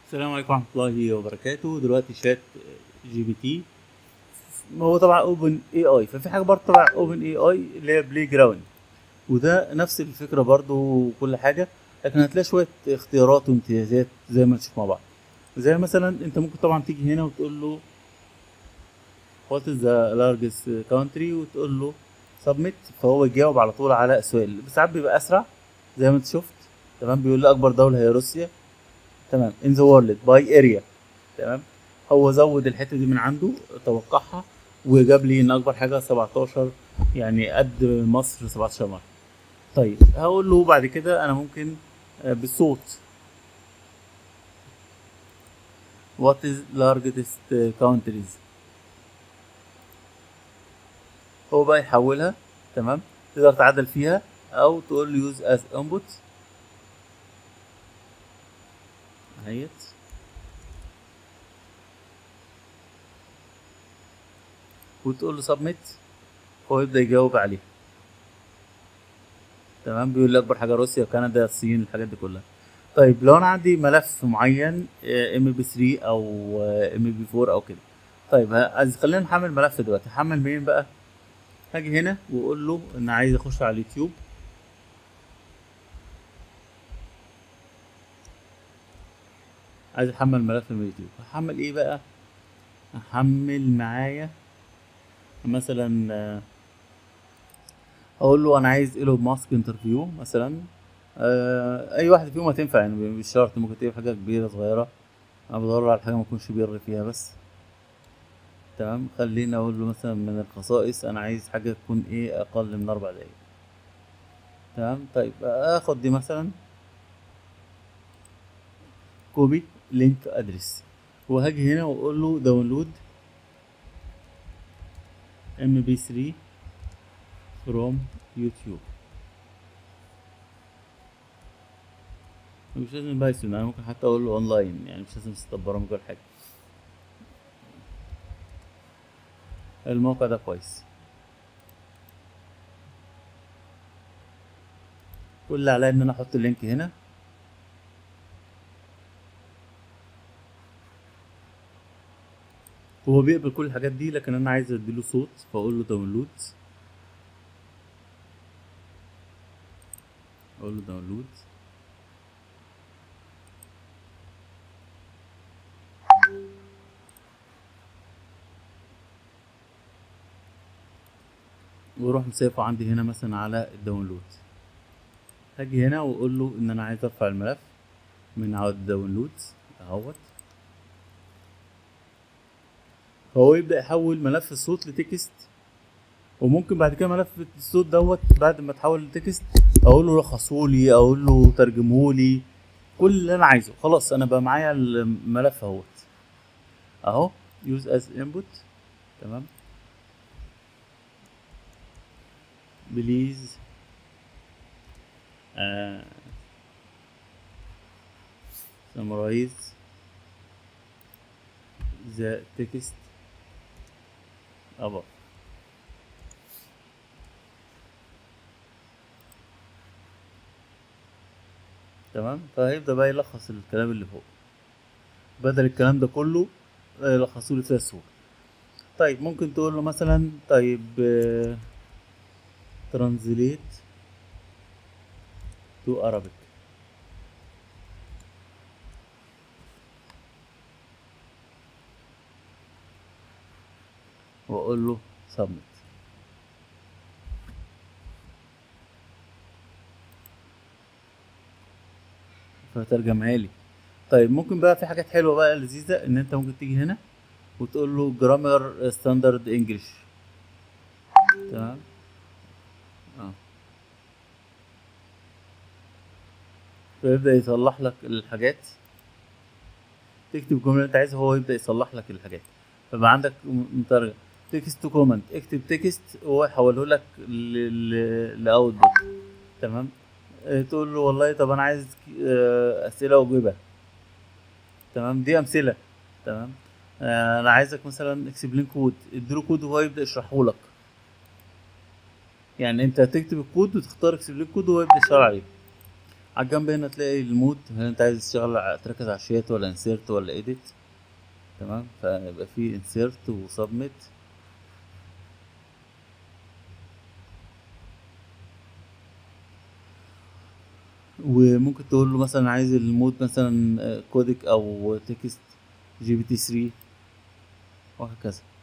السلام عليكم ورحمة الله وبركاته دلوقتي شات جي بي تي هو طبعا اوبن اي اي ففي حاجة برضه تبع اوبن اي اي اللي هي بلاي جراوند وده نفس الفكرة برضه وكل حاجة لكن هتلاقي شوية اختيارات وامتيازات زي ما نشوف مع بعض زي مثلا انت ممكن طبعا تيجي هنا وتقول له what is the largest country وتقول له submit فهو يجاوب على طول على السؤال بس ساعات بيبقى اسرع زي ما انت شفت تمام بيقول لي اكبر دولة هي روسيا تمام in the world by area تمام هو زود الحته دي من عنده توقعها وجاب لي ان اكبر حاجه 17 يعني قد مصر 17 مره طيب هقول له بعد كده انا ممكن آه، بالصوت what is largest countries هو بقى يحولها تمام تقدر تعدل فيها او تقول له use as input اهيت وتقول له سبميت هو يبدا يجاوب عليها تمام بيقول لي اكبر حاجه روسيا كندا الصين الحاجات دي كلها طيب لو انا عندي ملف معين ام بي 3 او ام بي 4 او كده طيب ه- عايز خلينا نحمل ملف دلوقتي هحمل منين بقى هاجي هنا واقول له ان عايز اخش على اليوتيوب عايز احمل ملف من اليوتيوب هحمل ايه بقى هحمل معايا مثلا آه، اقول له انا عايز ايلون ماسك انترفيو مثلا آه، اي واحد فيهم هتنفع يعني مش شرط ممكن تجيب حاجه كبيره صغيره انا بدور على حاجه ما اكونش بير فيها بس تمام خليني اقول له مثلا من الخصائص انا عايز حاجه تكون ايه اقل من اربع دقايق تمام طيب اخد دي مثلا كوبي لينك ادرس وهاجي هنا واقول له داونلود ام بي 3 فروم يوتيوب مش لازم بايثون انا ممكن حتى اقول له اونلاين يعني مش لازم تسطب برامج ولا حاجه الموقع ده كويس كل اللي عليا ان انا احط اللينك هنا هو بيقبل كل الحاجات دي لكن انا عايز اديله صوت فاقول له داونلود اقول له داونلود واروح مسافه عندي هنا مثلا على الداونلود هاجي هنا واقول له ان انا عايز ارفع الملف من على الداونلود اهوت فهو يبدا يحول ملف الصوت لتكست وممكن بعد كده ملف الصوت دوت بعد ما تحول لتكست اقول له لخصهولي اقول له ترجمهولي كل اللي انا عايزه خلاص انا بقى معايا الملف اهوت اهو يوز از انبوت تمام بليز آه summarize the text above تمام فهيبدأ بقى يلخص الكلام اللي فوق بدل الكلام ده كله آه، يلخصوا لي فيها الصورة طيب ممكن تقول له مثلا طيب ترانزليت تو Arabic واقول له submit فترجمها لي طيب ممكن بقى في حاجات حلوه بقى لذيذه ان انت ممكن تيجي هنا وتقول له جرامر ستاندرد انجلش تمام اه فيبدا يصلح لك الحاجات تكتب الجمله اللي انت عايزها هو يبدا يصلح لك الحاجات فبقى عندك م- مترجم تكست تو كومنت اكتب تكست وهو يحوله لك لاوتبوت تمام آه، تقول له والله طب انا عايز آه، اسئله واجوبه تمام دي امثله تمام آه، انا عايزك مثلا اكسبلين كود اديله كود وهو يبدا يشرحه لك يعني انت هتكتب الكود وتختار اكسبلين كود وهو يبدا يشرح عليه على الجنب هنا تلاقي المود هل انت عايز تشتغل ع- تركز على الشات ولا انسيرت ولا ايديت تمام فيبقى في انسيرت وسبميت وممكن تقول له مثلا عايز المود مثلا آه، كودك او تكست جي بي تي 3 وهكذا